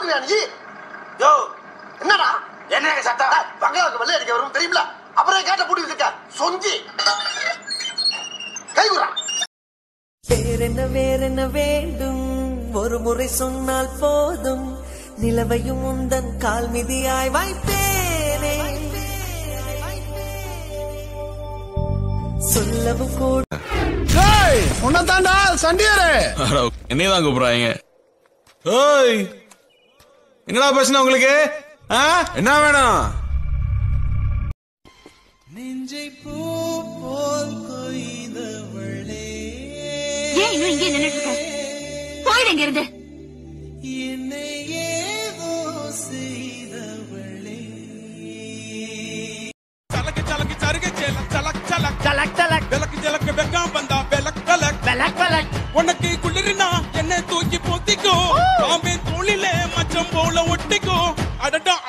சொல்றியா நீ யோ என்னடா என்னங்க சத்தம் டேய், பங்களாவுக்கு வெள்ளை அடிக்க வரும் தெரியுமில அப்புறம் ஏன் கேட்ட பூட்டி இருக்க சொஞ்சி கை விடுறா வேறென்ன வேறென்ன வேண்டும் ஒரு முறை சொன்னால் போதும் நிலவையும் உந்தன் கால் மிதியாய் வைப்பேனே சொல்லவும் கூட உன்னதாண்டா சண்டியாரே என்னையதான் கூப்பிடுறாங்க ஓய் என்னடா பிரச்சனை உங்களுக்கு ஆ? என்ன வேணும் ஏன் இன்னும் இங்கே நின்னுட்டு இருக்க போயிடு இங்க இருந்து சலக்கு சலக்கு சருகு சேல சலக் சலக் சலக் சலக் விளக்கு ஜலக்கு வெக்கம் வந்தா விளக் விளக் விளக் விளக் உனக்கு குளிர்னா என்ன தூக்கி போத்திக்கோ பாம்பே தோளிலே மச்சம் போல ஒட்டிக்கோ அடடா